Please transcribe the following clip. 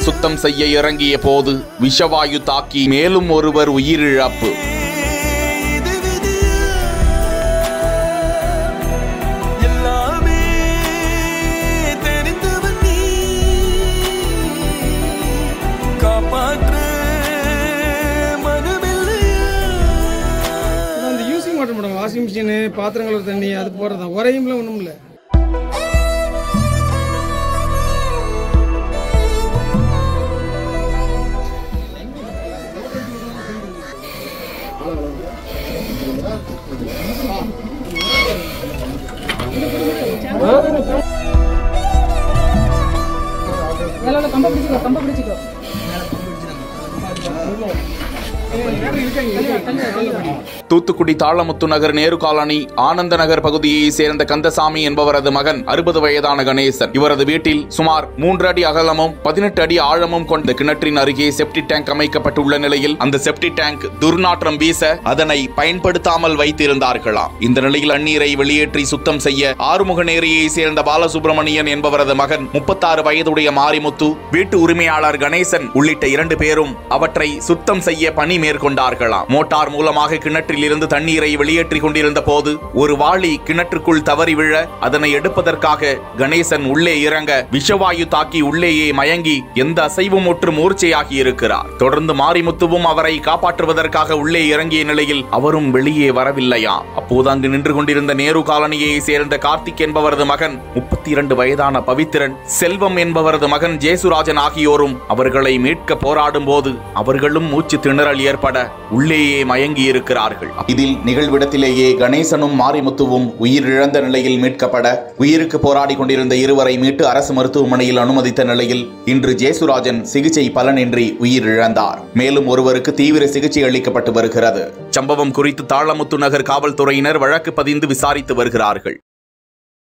சுத்தம் செய்ய இறங்கிய போது விஷவாயு தாக்கி மேலும் ஒருவர் உயிரிழப்பு இது விதி எல்லாமே தெரிந்தவன் நீ காப்பாற்ற மனமில்லையா அந்த using water madam washing machine பாத்திரம் கழுவுற தண்ணி அது போடுறது தான் உரையும்ல ஒன்றும் இல்லை தூத்துக்குடி தாளமுத்து நகர் நேரு காலனி ஆனந்த நகர் பகுதியை சேர்ந்த கந்தசாமி என்பவரது மகன் அறுபது வயதான கணேசன் இவரது வீட்டில் சுமார் மூன்று அடி அகலமும் பதினெட்டு அடி ஆழமும் கொண்ட கிணற்றின் அருகே செப்டி டேங்க் அமைக்கப்பட்டுள்ள நிலையில் அந்த செப்டி டேங்க் துர்நாற்றம் வீச அதனை பயன்படுத்தாமல் வைத்திருந்தார்களாம் இந்த நிலையில் அந்நீரை வெளியேற்றி சுத்தம் செய்ய ஆறுமுக நேரியை சேர்ந்த பாலசுப்ரமணியன் என்பவரது மகன் முப்பத்தாறு வயதுடைய மாரிமுத்து வீட்டு உரிமையாளர் கணேசன் உள்ளிட்ட இரண்டு பேரும் அவற்றை சுத்தம் செய்ய பணி மேற்கொண்டார்களாம் மோட்டார் மூலமாக கிணற்றில் இருந்து தண்ணீரை வெளியேற்றிக் கொண்டிருந்த போது ஒரு வாளி கிணற்றுக்குள் தவறி விழ அதனை எடுப்பதற்காக கணேசன் உள்ளே இறங்க விஷவாயு தாக்கி உள்ளேயே மயங்கி எந்த அசைவும் ஒற்று மூர்ச்சையாகி இருக்கிறார் தொடர்ந்து மாரிமுத்துவும் அவரை காப்பாற்றுவதற்காக உள்ளே இறங்கிய நிலையில் அவரும் வெளியே வரவில்லையா அப்போது அங்கு நின்று கொண்டிருந்த நேரு காலனியை சேர்ந்த கார்த்திக் என்பவரது மகன் முப்பத்தி இரண்டு வயதான பவித்திரன் செல்வம் என்பவரது மகன் ஜேசுராஜன் ஆகியோரும் அவர்களை மீட்க போராடும் போது அவர்களும் மூச்சு திணறல் ஏற்பட உள்ளேயே மயங்கி இருக்கிறார்கள் இதில் நிகழ்விடத்திலேயே கணேசனும் மாரிமுத்துவும் உயிரிழந்த நிலையில் மீட்கப்பட உயிருக்கு போராடி கொண்டிருந்த இருவரை மீட்டு அரசு மருத்துவமனையில் அனுமதித்த நிலையில் இன்று ஜேசுராஜன் சிகிச்சை பலனின்றி உயிரிழந்தார் மேலும் ஒருவருக்கு தீவிர சிகிச்சை அளிக்கப்பட்டு வருகிறது சம்பவம் குறித்து தாளமுத்து நகர் காவல்துறையினர் வழக்கு பதிந்து விசாரித்து வருகிறார்கள்